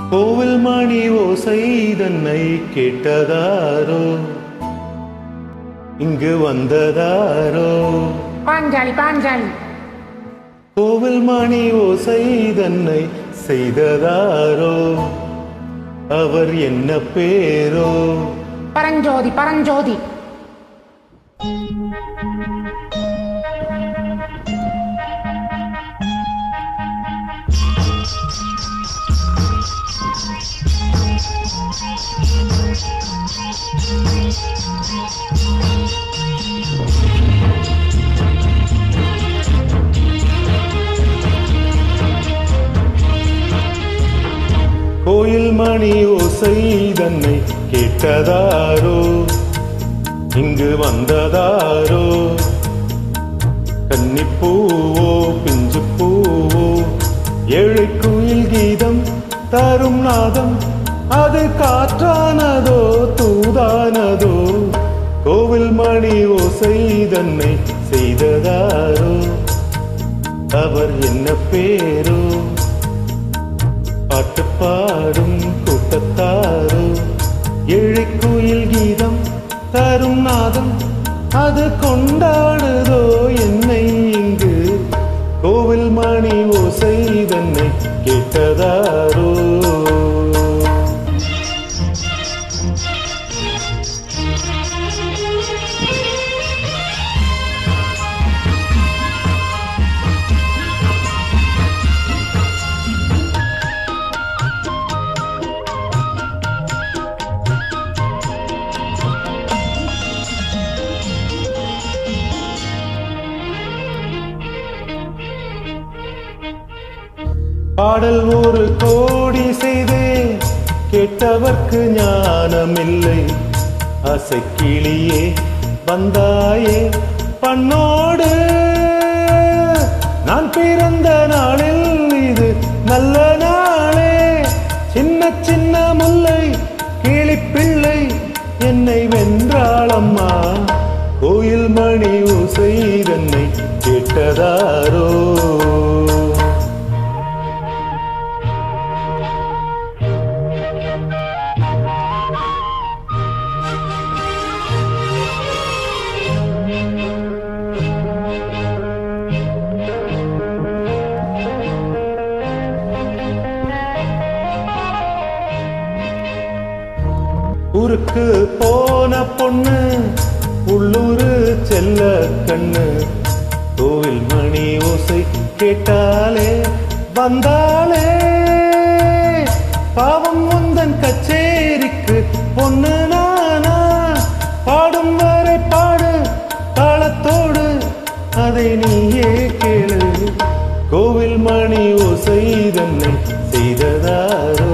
கோவில் மணி ஓசை தன்னை கேட்டதாரோ இங்கு வந்ததாரோ பாஞ்சாலி பாஞ்சாலி கோவில் மணி ஓசை தன்னை செய்ததாரோ அவர் என்ன பேரோ பரஞ்சோதி பரஞ்சோதி கோயில் மணி ஓசை தன்னை கேட்டதாரோ இங்கு வந்ததாரோ கன்னிப்பூவோ பிஞ்சு பூவோ ஏழை குயில் கீதம் தரும் நாதம் அது காற்றானதோ தூதானதோ கோவில் மணி ஓசை தன்னை செய்ததாரோ அவர் என்ன பேரோ பாட்டு பாடும் கூட்டத்தாரோ ஏழை குயில் கீதம் தரும் நாதம் அது கொண்டாடுதோ என்னை இங்கு கோவில் மணி ஓசை தன்னை கேட்டதாரோ பாடல் ஒரு கோடி செய்தே கேட்டவர்க்கு ஞானமில்லை அசைக்கிளியே வந்தாயே பண்ணோடு நான் பிறந்த நாளில் இது நல்ல நாளே சின்ன சின்ன முல்லை கிளிப்பிள்ளை என்னை வென்றாளம்மா கோயில் மணி ஓசை தன்னை கேட்டதாரோ ஊருக்கு போன பொண்ணு உள்ளூரு செல்ல கண்ணு கோவில் மணி ஓசை கேட்டாலே வந்தாலே பாவம் முந்தன் கச்சேரிக்கு பொண்ணு நானா பாடும் வரை பாடு தாளத்தோடு அதை நீயே கேளு கோவில் மணி ஓசை தன்னை செய்ததாரோ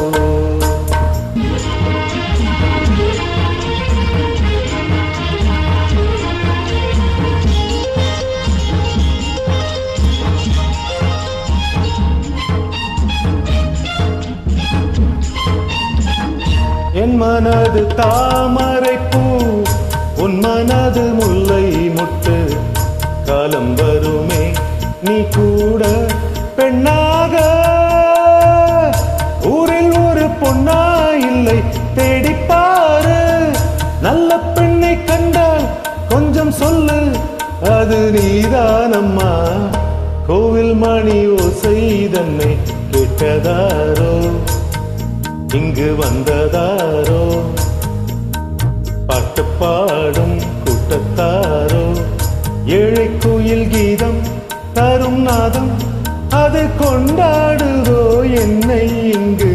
என் மனது தாமரை பூ உன் மனது முல்லை முட்டு காலம் வருமே நீ கூட பெண்ணாக ஊரில் ஒரு பொண்ணா இல்லை தேடிப்பாரு நல்ல பெண்ணை கண்டால் கொஞ்சம் சொல்லு அது நீதானம்மா கோவில் மணி ஓசை தன்னை கேட்டதாரோ இங்கு வந்ததாரோ பாட்டு பாடும் கூட்டத்தாரோ ஏழை குயில் கீதம் தரும் நாதம் அது கொண்டாடுதோ என்னை இங்கு